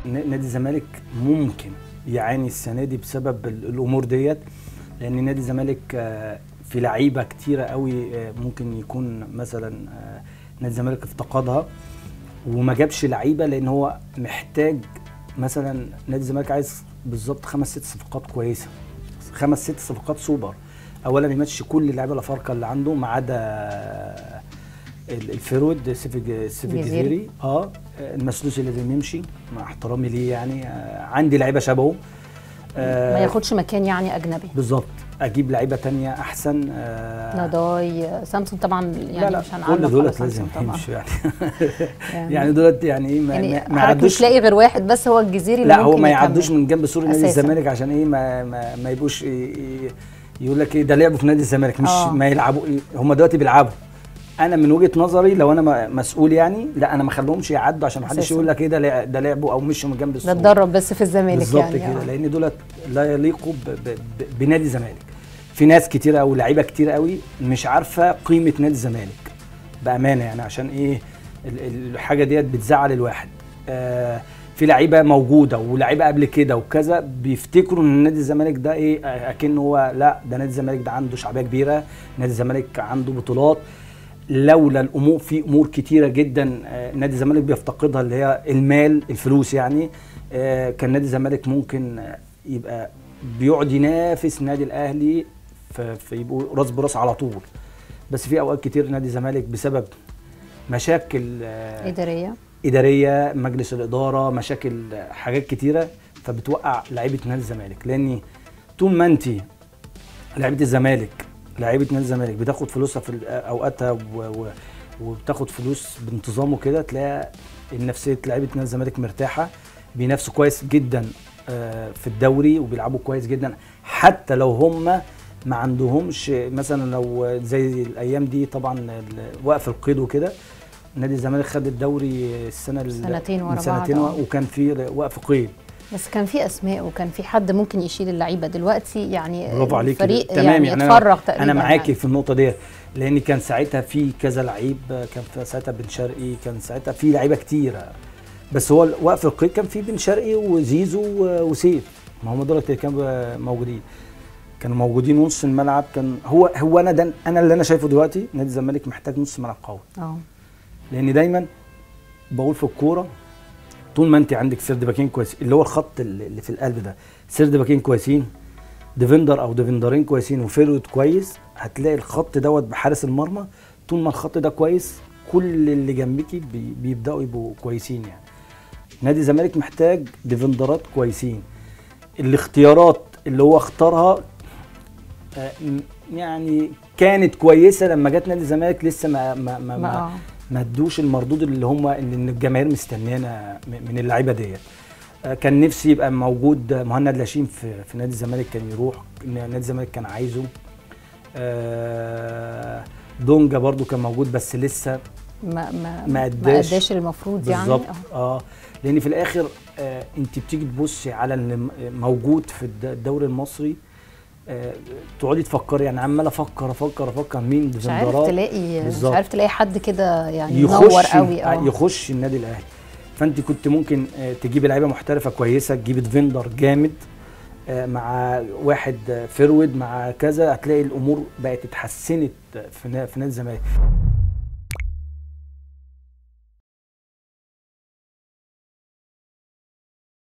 ن- نادي الزمالك ممكن يعاني السنه دي بسبب ال- الامور ديت لان نادي الزمالك آه، في لعيبه كتيره قوي آه، ممكن يكون مثلا آه، نادي الزمالك افتقدها وما جابش لعيبه لان هو محتاج مثلا نادي الزمالك عايز بالظبط خمس ست صفقات كويسه خمس ست صفقات سوبر اولا يمشي كل اللعيبه الافارقه اللي عنده ما عدا ال- الفيرود سيف الج- سيف جزيري. الجزيري اه المسلوسي لازم يمشي مع احترامي ليه يعني آه عندي لعيبه شبهه آه ما ياخدش مكان يعني اجنبي بالظبط اجيب لعيبه تانية احسن آه نضاي سامسون طبعا يعني لا لا مش هنعلق كل على دولت لازم سامسون طبعا يمشوا يعني يعني, يعني دولت يعني ايه ما, يعني ما- ما حضرتك مش يعدوش لاقي غير واحد بس هو الجزيري اللي لا هو ممكن ما يكمل. يعدوش من جنب سور نادي أساساً. الزمالك عشان ايه ما ما, ما يبقوش إيه إيه يقول لك ايه ده لعبوا في نادي الزمالك مش آه. ما يلعبوا هم دلوقتي بيلعبوا انا من وجهه نظري لو انا م- مسؤول يعني لا انا ما اخليهمش يعدوا عشان ما حدش أساساً. يقول لك ايه ده لع- ده لعبوا او مشوا من جنب ده السور اتدرب بس في الزمالك بالظبط يعني كده آه. لان دولت لا يليقوا ب- ب- ب- بنادي الزمالك في ناس كتير قوي لعيبه كتير قوي مش عارفه قيمه نادي الزمالك بامانه يعني عشان ايه ال- ال- الحاجه ديت بتزعل الواحد آه في لعيبه موجوده ولعيبه قبل كده وكذا بيفتكروا ان نادي الزمالك ده ايه آه، اكنه هو لا ده نادي الزمالك ده عنده شعبيه كبيره نادي الزمالك عنده بطولات لولا الامور في امور كتيره جدا آه، نادي الزمالك بيفتقدها اللي هي المال الفلوس يعني آه، كان نادي الزمالك ممكن آه، يبقى بيقعد ينافس نادي الاهلي ف- فيبقوا راس براس على طول بس في اوقات كتير نادي الزمالك بسبب مشاكل آه، اداريه اداريه مجلس الاداره مشاكل آه، حاجات كتيره فبتوقع لعيبه نادي الزمالك لان طول ما انت لعيبه الزمالك لعيبه نادي الزمالك بتاخد فلوسها في اوقاتها و... و... وبتاخد فلوس بانتظام وكده تلاقي نفسيه لعيبه نادي الزمالك مرتاحه بينافسوا كويس جدا آه، في الدوري وبيلعبوا كويس جدا حتى لو هم ما عندهمش مثلا لو زي الايام دي طبعا ال- وقف القيد وكده نادي الزمالك خد الدوري السنه ال- سنتين ورا من سنتين بعض، آه. وكان في وقف قيد بس كان في اسماء وكان في حد ممكن يشيل اللعيبه دلوقتي يعني برافو عليك الفريق تمام يعني, يعني اتفرغ انا تقريبا انا معاكي يعني. في النقطه ديت لان كان ساعتها في كذا لعيب كان في ساعتها بن شرقي كان ساعتها في لعيبه كتيره بس هو وقف القيد كان في بن شرقي وزيزو و- وسيف ما هم دول اللي كانوا موجودين كانوا موجودين نص الملعب كان هو هو انا ده انا اللي انا شايفه دلوقتي نادي الزمالك محتاج نص ملعب قوي اه لان دايما بقول في الكوره طول ما انت عندك سرد باكين كويس اللي هو الخط اللي اللي في القلب ده سرد باكين كويسين ديفندر او ديفندرين كويسين وفيرود كويس هتلاقي الخط دوت بحارس المرمى طول ما الخط ده كويس كل اللي جنبك بي- بيبداوا يبقوا كويسين يعني نادي الزمالك محتاج ديفندرات كويسين الاختيارات اللي هو اختارها آه، م- يعني كانت كويسه لما جت نادي الزمالك لسه ما ما ما, ما ما, آه. ما ادوش المردود اللي هم اللي الجماهير مستنيانا م- من اللعيبه ديت آه، كان نفسي يبقى موجود مهند لاشين في في نادي الزمالك كان يروح إن نادي الزمالك كان عايزه آه، دونجا برضو كان موجود بس لسه ما ما ما ما أداش. اداش المفروض يعني بالظبط آه. اه لان في الاخر آه انت بتيجي تبصي على اللي م- موجود في الد- الدوري المصري آه تقعدي تفكري يعني عمال افكر افكر افكر مين مش عارف ديفندرات تلاقي مش بالظبط. عارف تلاقي حد كده يعني ينور يخش قوي اه يخش النادي الاهلي فانت كنت ممكن آه، تجيبي لعيبه محترفه كويسه تجيبي ديفندر جامد آه، مع واحد آه، فيرود مع كذا هتلاقي الامور بقت اتحسنت في نا- في نادي الزمالك